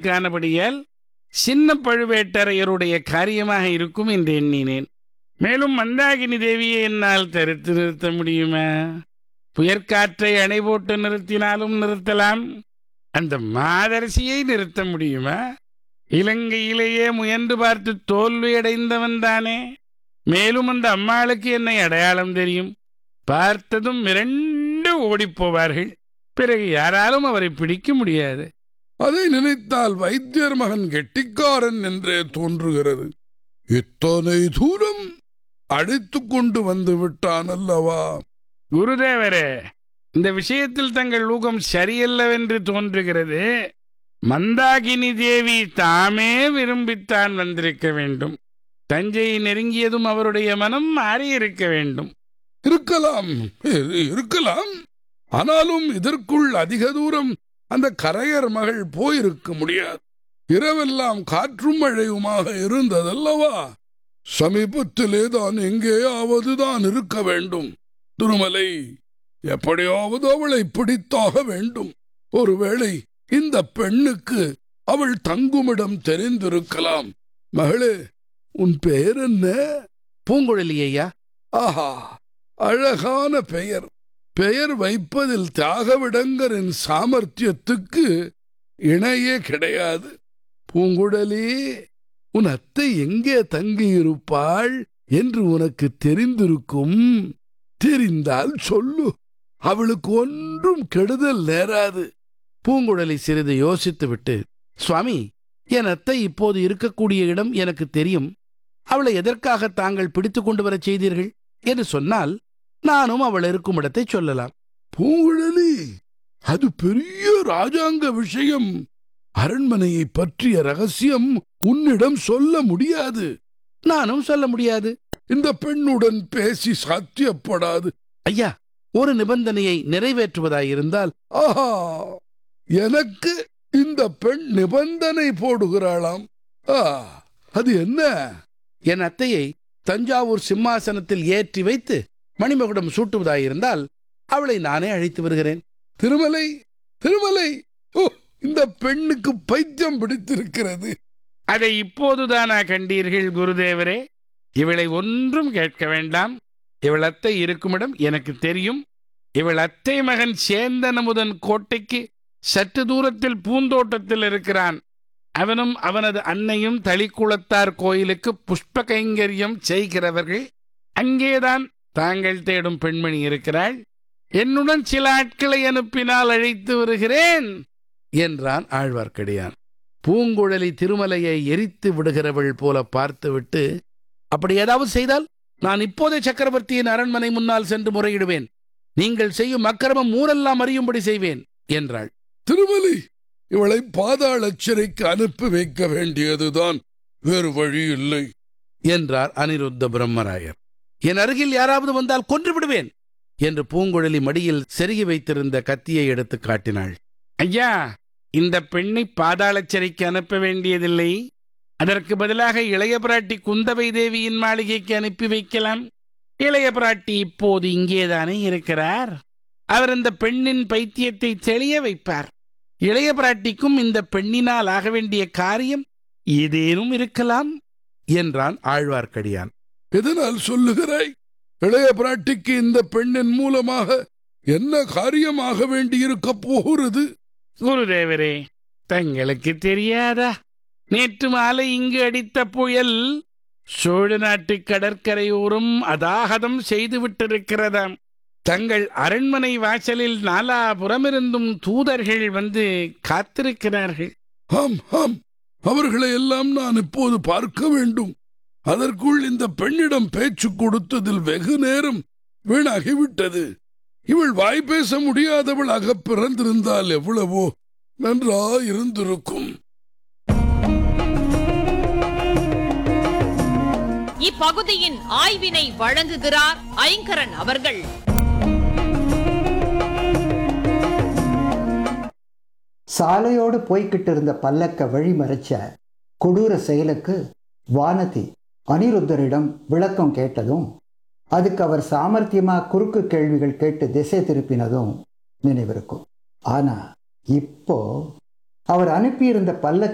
வழக்கானபடியால் சின்ன பழுவேட்டரையருடைய காரியமாக இருக்கும் என்று எண்ணினேன் மேலும் மந்தாகினி தேவியை என்னால் தடுத்து நிறுத்த முடியுமா புயற்காற்றை அணை போட்டு நிறுத்தினாலும் நிறுத்தலாம் அந்த மாதரசியை நிறுத்த முடியுமா இலங்கையிலேயே முயன்று பார்த்து தோல்வியடைந்தவன் தானே மேலும் அந்த அம்மாளுக்கு என்னை அடையாளம் தெரியும் பார்த்ததும் மிரண்டு ஓடிப்போவார்கள் பிறகு யாராலும் அவரை பிடிக்க முடியாது அதை நினைத்தால் வைத்தியர் மகன் கெட்டிக்காரன் என்றே தோன்றுகிறது இத்தனை தூரம் அழைத்து கொண்டு வந்து விட்டான் அல்லவா குருதேவரே இந்த விஷயத்தில் தங்கள் ஊகம் சரியல்லவென்று தோன்றுகிறது மந்தாகினி தேவி தாமே விரும்பித்தான் வந்திருக்க வேண்டும் தஞ்சையை நெருங்கியதும் அவருடைய மனம் மாறியிருக்க வேண்டும் இருக்கலாம் இரு- இருக்கலாம் ஆனாலும் இதற்குள் அதிக தூரம் அந்த கரையர் மகள் போயிருக்க முடியாது இரவெல்லாம் காற்றும் மழையுமாக இருந்ததல்லவா சமீபத்திலே தான் எங்கேயாவது தான் இருக்க வேண்டும் திருமலை எப்படியாவது அவளை பிடித்தாக வேண்டும் ஒருவேளை இந்த பெண்ணுக்கு அவள் தங்குமிடம் தெரிந்திருக்கலாம் மகளே உன் பெயர் என்ன பூங்குழலி ஐயா ஆஹா அழகான பெயர் பெயர் வைப்பதில் தியாகவிடங்கரின் சாமர்த்தியத்துக்கு இணையே கிடையாது பூங்குழலி உன் அத்தை எங்கே தங்கியிருப்பாள் என்று உனக்கு தெரிந்திருக்கும் தெரிந்தால் சொல்லு அவளுக்கு ஒன்றும் கெடுதல் நேராது பூங்குழலி சிறிது யோசித்துவிட்டு சுவாமி என் அத்தை இப்போது இருக்கக்கூடிய இடம் எனக்கு தெரியும் அவளை எதற்காக தாங்கள் பிடித்துக் கொண்டு வரச் செய்தீர்கள் என்று சொன்னால் நானும் அவள் இருக்கும் இடத்தை சொல்லலாம் பூங்குழலி அது பெரிய ராஜாங்க விஷயம் அரண்மனையை பற்றிய ரகசியம் உன்னிடம் சொல்ல முடியாது நானும் சொல்ல முடியாது இந்த பெண்ணுடன் பேசி சாத்தியப்படாது ஐயா ஒரு நிபந்தனையை நிறைவேற்றுவதாயிருந்தால் ஆஹா எனக்கு இந்த பெண் நிபந்தனை போடுகிறாளாம் ஆ அது என்ன என் அத்தையை தஞ்சாவூர் சிம்மாசனத்தில் ஏற்றி வைத்து மணிமகுடம் சூட்டுவதாயிருந்தால் அவளை நானே அழைத்து வருகிறேன் திருமலை திருமலை ஓ இந்த பெண்ணுக்கு பைத்தியம் பிடித்திருக்கிறது அதை இப்போதுதானா கண்டீர்கள் குருதேவரே இவளை ஒன்றும் கேட்க வேண்டாம் இவள் அத்தை இருக்குமிடம் எனக்கு தெரியும் இவள் அத்தை மகன் சேந்தன் அமுதன் கோட்டைக்கு சற்று தூரத்தில் பூந்தோட்டத்தில் இருக்கிறான் அவனும் அவனது அன்னையும் தளிக்குளத்தார் கோயிலுக்கு புஷ்ப கைங்கரியம் செய்கிறவர்கள் அங்கேதான் தாங்கள் தேடும் பெண்மணி இருக்கிறாள் என்னுடன் சில ஆட்களை அனுப்பினால் அழைத்து வருகிறேன் என்றான் ஆழ்வார்க்கடியான் பூங்குழலி திருமலையை எரித்து விடுகிறவள் போல பார்த்துவிட்டு அப்படி ஏதாவது செய்தால் நான் இப்போதே சக்கரவர்த்தியின் அரண்மனை முன்னால் சென்று முறையிடுவேன் நீங்கள் செய்யும் அக்கிரமம் ஊரெல்லாம் அறியும்படி செய்வேன் என்றாள் திருமலை இவளை பாதாள சிறைக்கு அனுப்பி வைக்க வேண்டியதுதான் வேறு வழி இல்லை என்றார் அனிருத்த பிரம்மராயர் என் அருகில் யாராவது வந்தால் கொன்று விடுவேன் என்று பூங்குழலி மடியில் செருகி வைத்திருந்த கத்தியை எடுத்து காட்டினாள் ஐயா இந்த பெண்ணை பாதாள சிறைக்கு அனுப்ப வேண்டியதில்லை அதற்கு பதிலாக இளைய பிராட்டி குந்தவை தேவியின் மாளிகைக்கு அனுப்பி வைக்கலாம் இளைய பிராட்டி இப்போது இங்கேதானே இருக்கிறார் அவர் இந்த பெண்ணின் பைத்தியத்தை தெளிய வைப்பார் இளைய பிராட்டிக்கும் இந்த பெண்ணினால் ஆக வேண்டிய காரியம் ஏதேனும் இருக்கலாம் என்றான் ஆழ்வார்க்கடியான் எதனால் சொல்லுகிறாய் இளைய பிராட்டிக்கு இந்த பெண்ணின் மூலமாக என்ன காரியமாக வேண்டியிருக்க போகிறது குருதேவரே தங்களுக்கு தெரியாதா நேற்று மாலை இங்கு அடித்த புயல் சோழ நாட்டு கடற்கரையோரம் அதாகதம் செய்து விட்டிருக்கிறதாம் தங்கள் அரண்மனை வாசலில் நாலாபுறமிருந்தும் தூதர்கள் வந்து காத்திருக்கிறார்கள் ஆம் ஆம் அவர்களை எல்லாம் நான் இப்போது பார்க்க வேண்டும் அதற்குள் இந்த பெண்ணிடம் பேச்சு கொடுத்ததில் வெகு நேரம் வீணாகிவிட்டது இவள் வாய் பேச முடியாதவளாக பிறந்திருந்தால் எவ்வளவோ நன்றா இருந்திருக்கும் இப்பகுதியின் ஆய்வினை வழங்குகிறார் ஐங்கரன் அவர்கள் சாலையோடு போய்கிட்டு இருந்த பல்லக்க வழிமறைச்ச கொடூர செயலுக்கு வானதி அனிருத்தரிடம் விளக்கம் கேட்டதும் அதுக்கு அவர் சாமர்த்தியமா குறுக்கு கேள்விகள் கேட்டு திசை திருப்பினதும் நினைவிருக்கும் ஆனா இப்போ அவர் அனுப்பியிருந்த பல்லக்க